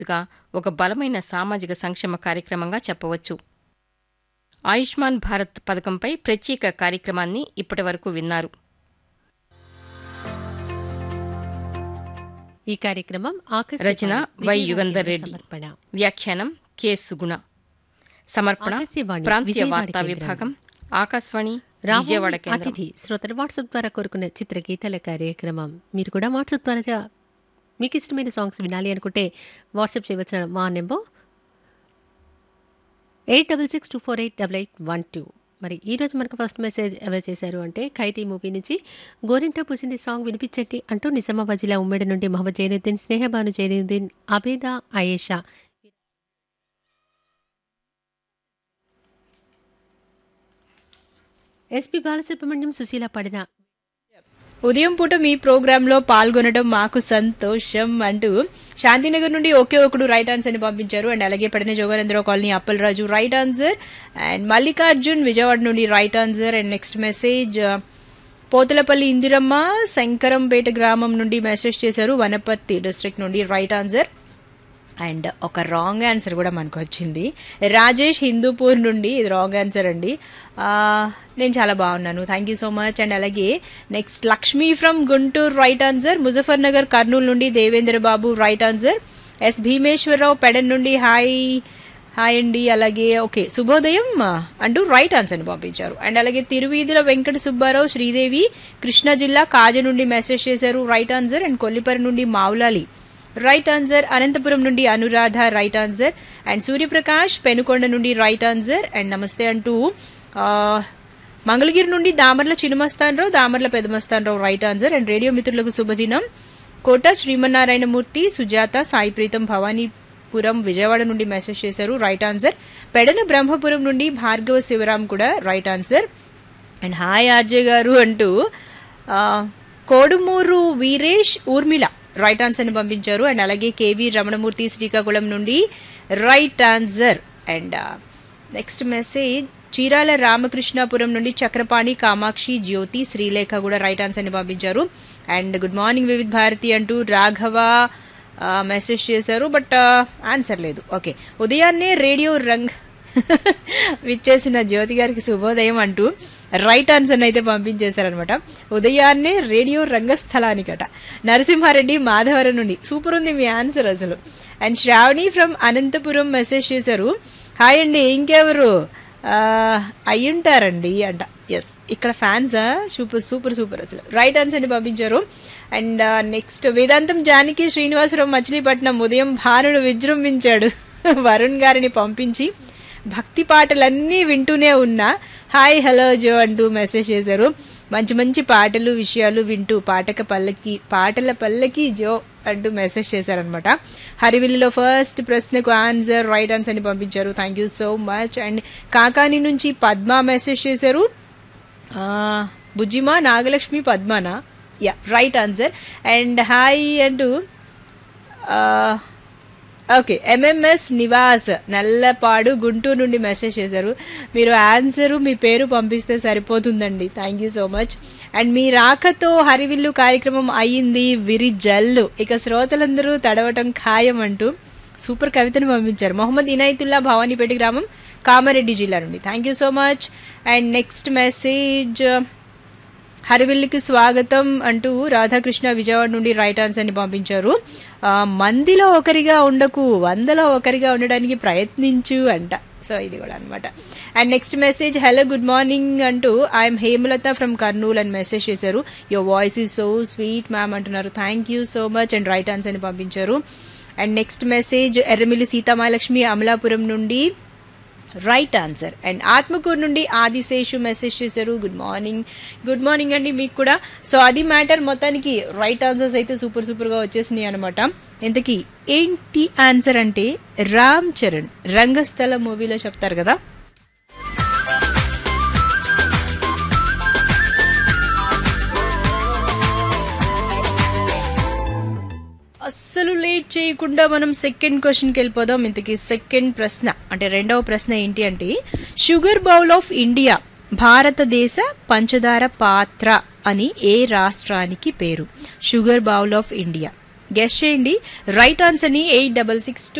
గా ఒక బలమైన సామాజిక సంక్షేమ కార్యక్రమంగా చెప్పవచ్చు ఆయుష్మాన్ భారత్ పథకంపై ప్రత్యేక కార్యక్రమాన్ని ఇప్పటివరకు విన్నారు ఈ కార్యక్రమం ఆకాశవాణి రచన వై విజయవాడ యుగంధర్ కేంద్ర రెడ్డి. సమర్పణ వ్యాఖ్యానం కె సుగుణ సమర్పణ ఆకాశవాణి ప్రాంతీయ విజయవాడ వార్తా కేంద్రం. విభాగం ఆకాశవాణి రాబోయే విజయవాడ కేంద్రం అతిథి శ్రోతల వాట్సాప్ ద్వారా కోరుకున్న చిత్రగీతాల కార్యక్రమం మీరు కూడా వాట్సాప్ ద్వారా మీకు ఇష్టమైన సాంగ్స్ వినాలి అనుకుంటే వాట్సాప్ చేయవలసిన మా number eight double six two four eight double eight one two మరి ఈ రోజు మనకు ఫస్ట్ మెసేజ్ ఎవరు చేశారు అంటే ఖైదీ మూవీ నుంచి గోరింటా పూసింది సాంగ్ వినిపించండి అంటూ నిజామాబాద్ జిల్లా ఉమ్మడి నుండి మహమ్మద్ జైనుద్దీన్ స్నేహబాను జైనుద్దీన్ అబేదా అయేషా ఎస్పి బాలసుబ్రహ్మణ్యం సుశీల పాడిన ఉదయం పూట మీ ప్రోగ్రాంలో పాల్గొనడం మాకు సంతోషం అంటూ శాంతినగర్ నుండి ఒకే ఒకడు రైట్ ఆన్సర్ ని పంపించారు అండ్ అలాగే పడిన Joganandarao colony Appalaraju right answer and Mallikarjun Vijayawada నుండి right answer and next message Pothalapalli Indiramma Shankarampet గ్రామం నుండి మెసేజ్ చేశారు వనపర్తి డిస్ట్రిక్ట్ నుండి రైట్ ఆన్సర్ అండ్ ఒక రాంగ్ ఆన్సర్ కూడా మనకు వచ్చింది రాజేష్ హిందూపూర్ నుండి ఇది రాంగ్ ఆన్సర్ అండి ఆ, నేను చాలా బాగున్నాను thank you so much and అలాగే next Lakshmi from Guntur right answer Muzaffar Nagar Kurnool నుండి Devendra Babu right answer S Bhimeswararao Pedana నుండి హాయ్ హాయ్ అండి అలాగే ఓకే శుభోదయం అంటూ రైట్ ఆన్సర్ని పంపించారు అండ్ అలాగే తిరువీధుల వెంకట సుబ్బారావు శ్రీదేవి కృష్ణా జిల్లా కాజ నుండి మెసేజ్ చేశారు రైట్ ఆన్సర్ అండ్ కొల్లిపరి నుండి మావులాలి రైట్ ఆన్సర్ అనంతపురం నుండి Anuradha right answer and Suryaprakash Penukonda నుండి రైట్ ఆన్సర్ అండ్ నమస్తే అంటూ ఆ, మంగళగిరి నుండి Damarla Chinamastanarao Damarla Pedamastanarao right answer and radio మిత్రులకు శుభదినం కోట శ్రీమన్నారాయణమూర్తి సుజాత సాయి ప్రీతం భవానీపురం విజయవాడ నుండి మెసేజ్ చేశారు రైట్ ఆన్సర్ పెడన బ్రహ్మపురం నుండి భార్గవ శివరాం కూడా right answer and hi RJ గారు అంటూ ఆ, కోడుమూరు వీరేష్ ఊర్మిళ రైట్ ఆన్సర్ ని పంపించారు అండ్ అలాగే కేవి రమణమూర్తి శ్రీకాకుళం నుండి right answer and next message Chirala Ramakrishnapuram నుండి చక్రపాణి కామాక్షి జ్యోతి శ్రీలేఖ కూడా రైట్ ఆన్సర్ ని పంపించారు and good morning Vividh Bharati అంటూ రాఘవ మెసేజ్ చేశారు బట్ ఆన్సర్ లేదు ఓకే ఉదయాన్నే రేడియో రంగ్ విచ్చేసిన జ్యోతి గారికి శుభోదయం అంటూ రైట్ ఆన్సర్ అయితే పంపించేశారనమాట ఉదయాన్నే రేడియో రంగస్థలానికట నరసింహారెడ్డి మాధవరం నుండి సూపర్ ఉంది మీ ఆన్సర్ అసలు and Sravani from Anantapur message చేశారు హాయ్ అండి ఇంకెవరు ఆ, అయ్యుంటారండి అంట ఎస్ ఇక్కడ ఫ్యాన్సా సూపర్ సూపర్ సూపర్ అసలు రైట్ ఆన్సర్ని పంపించారు అండ్ నెక్స్ట్ వేదాంతం జానకి శ్రీనివాసరావు మచిలీపట్నం ఉదయం భానుడు విజృంభించాడు వరుణ్ గారిని పంపించి భక్తి పాటలన్నీ వింటూనే ఉన్నా హాయ్ హలో జో అంటూ మెసేజ్ చేశారు మంచి మంచి పాటలు విషయాలు వింటూ పాటక పల్లకి పాటల పల్లకి జో అంటూ మెసేజ్ చేశారనమాట హరివిల్లిలో ఫస్ట్ ప్రశ్నకు ఆన్సర్ రైట్ ఆన్సర్ అని పంపించారు thank you so much and Kakani నుంచి పద్మ మెసేజ్ చేశారు ఆ, బుజ్జిమా నాగలక్ష్మి పద్మనా యా రైట్ ఆన్సర్ అండ్ హాయ్ అంటూ ఆ, ఓకే ఎంఎంఎస్ నివాస్ నల్లపాడు గుంటూరు నుండి మెసేజ్ చేశారు మీరు ఆన్సరు మీ పేరు పంపిస్తే సరిపోతుందండి thank you so much and మీ రాకతో హరివిల్లు కార్యక్రమం అయ్యింది విరి జల్లు ఇక శ్రోతలందరూ తడవటం ఖాయం అంటూ సూపర్ కవితను పంపించారు మొహమ్మద్ ఇనాయతుల్లా భవానీపేట గ్రామం కామారెడ్డి జిల్లా నుండి thank you so much and next message హరివిల్లికి స్వాగతం అంటూ రాధాకృష్ణ విజయవాడ నుండి రైట్ ఆన్సర్ ని పంపించారు ఆ, మందిలో ఒకరిగా ఉండకు వందలో ఒకరిగా ఉండడానికి ప్రయత్నించు అంట సో ఇది కూడా అనమాట and next message hello good morning అంటూ ఐఎమ్ హేమలత ఫ్రమ్ కర్నూల్ అని మెసేజ్ చేశారు your voice is so sweet ma'am అంటున్నారు thank you so much and right answer ని పంపించారు and next message Erramilli Seethamahalakshmi Amalapuram నుండి రైట్ ఆన్సర్ అండ్ ఆత్మకూరు నుండి ఆదిశేషు మెసేజ్ చేశారు గుడ్ మార్నింగ్ గుడ్ మార్నింగ్ అండి మీకు కూడా సో అది మ్యాటర్ మొత్తానికి రైట్ ఆన్సర్స్ అయితే సూపర్ సూపర్గా వచ్చేసినాయి అనమాట ఇంతకీ ఏంటి ఆన్సర్ అంటే రామ్ చరణ్ రంగస్థల మూవీలో చెప్తారు కదా అస్సలు లేట్ చేయకుండా మనం సెకండ్ క్వశ్చన్కి వెళ్ళిపోదాం ఇంతకీ సెకండ్ ప్రశ్న అంటే రెండవ ప్రశ్న ఏంటి అంటే షుగర్ బౌల్ ఆఫ్ ఇండియా భారతదేశ పంచదార పాత్ర అని ఏ రాష్ట్రానికి పేరు sugar bowl of India guess చేయండి రైట్ ఆన్సర్ని ఎయిట్ డబల్ సిక్స్